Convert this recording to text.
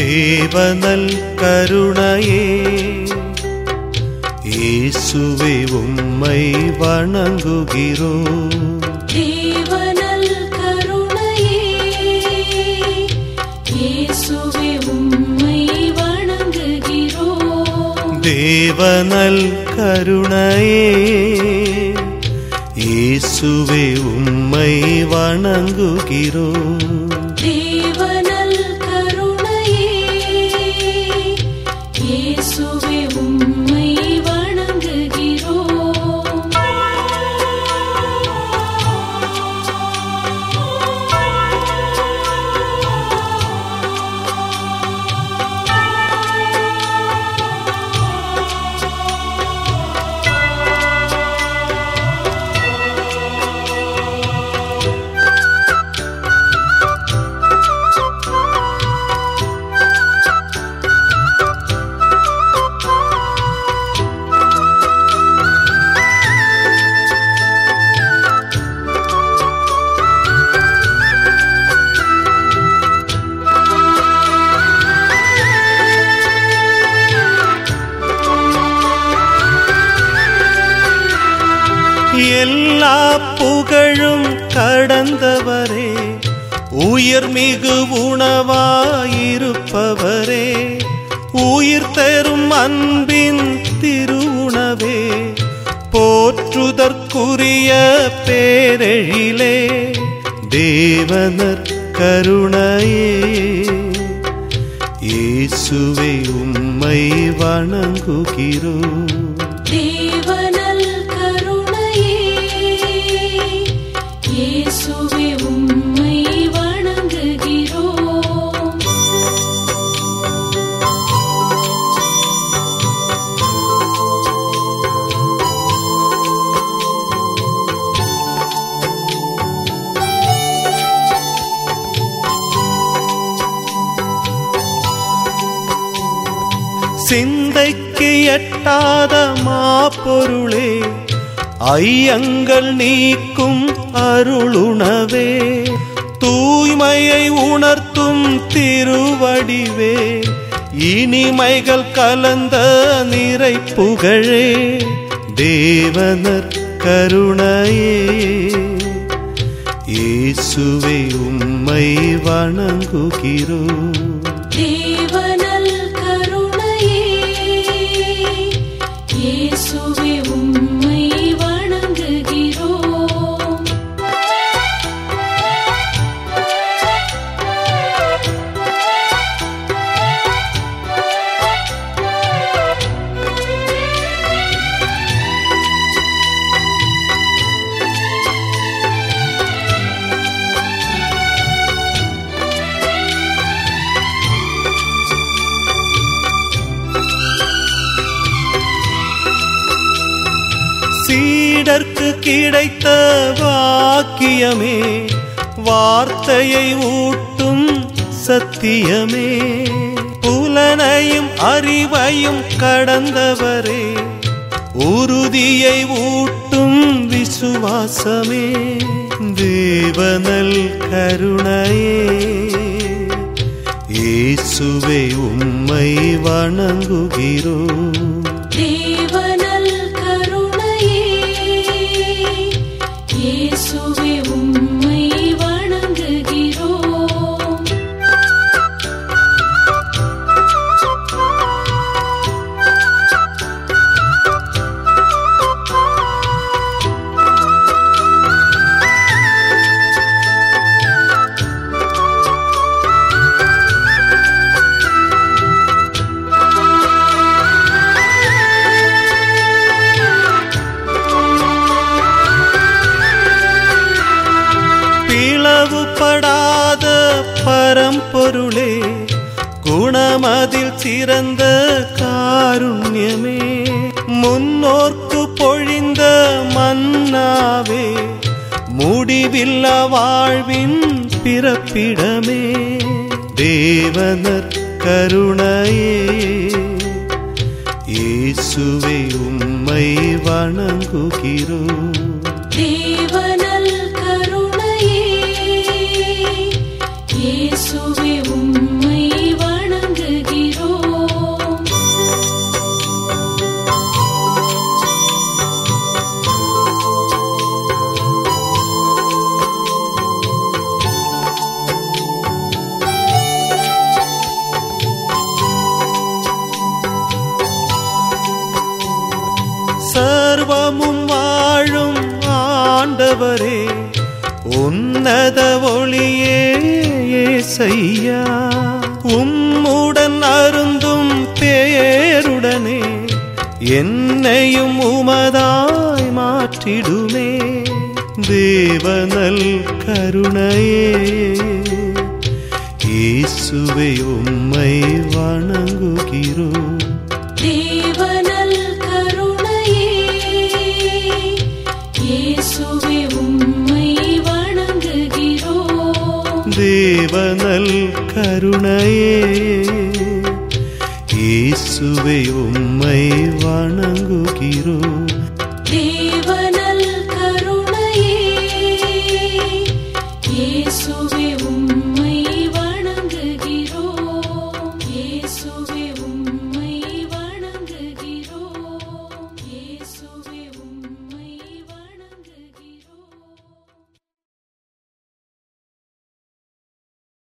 தேவனல் கருணையே இயேசுவே உம்மை வணங்குகிறோம் தேவனல் கருணையே இயேசுவே உம்மை வணங்குகிறோம் தேவனல் கருணையே இயேசுவே உம்மை வணங்குகிறோம் தேவனல் கருணையே இயேசுவே உம்மை வணங்குகிறோம் எல்லா புகழும் கடந்தவரே உயர்மிகு உணவாயிருப்பவரே உயிர் தரும் அன்பின் திருவுணவே போற்றுதற்குரிய பேரெழிலே தேவனர் கருணையே இயேசுவை உம்மை வணங்குகிறோம் தேவனல் கருணையே இயேசுவே உம்மை வணங்குகிறோம் சிந்தைக்கு எட்டாத மாப்பொருளே ஐயங்கள் நீக்கும் அருளுணவே தூய்மையை உணர்த்தும் திருவடிவே இனிமைகள் கலந்த நிறை புகழே தேவனர் கருணையே இயேசுவை உம்மை வணங்குகிறோம் தேவனல் கருணையே இயேசுவே உம்மை வணங்குகிறோம் சீடர்க்கு கிடைத்த வாக்கியமே வார்த்தையை ஊட்டும் சத்தியமே புலனையும் அறிவையும் கடந்தவரே உறுதியை ஊட்டும் விசுவாசமே தேவனல் கருணையே இயேசுவை உம்மை வணங்குகிறோம் தேவனல் கருணையே இயேசுவே உம்மை வணங்குகிறோம் பிளவுபடாத பரம்பொருளே குணமதில் சிறந்த காருண்யமே முன்னோர்க்கு பொழிந்த மன்னாவே முடிவில்ல வாழ்வின் பிறப்பிடமே தேவனர் கருணையே இயேசுவை உம்மை வணங்குகிறோம் தேவனல் கருணையே இயேசுவே உம்மை வணங்குகிறோம் அனுபவமும் வாழும் ஆண்டவரே உன்னத ஒளியே ஏசையா உம்முடன் அருந்தும் பேருடனே என்னையும் உமதாய் மாற்றிடுமே தேவனல் கருணையே இயேசுவை உம்மை வணங்குகிறோம் தேவனல் கருணையே இயேசுவே உம்மை வணங்குகிறோம் தேவனல் கருணையே இயேசுவை உம்மை வணங்குகிறோம்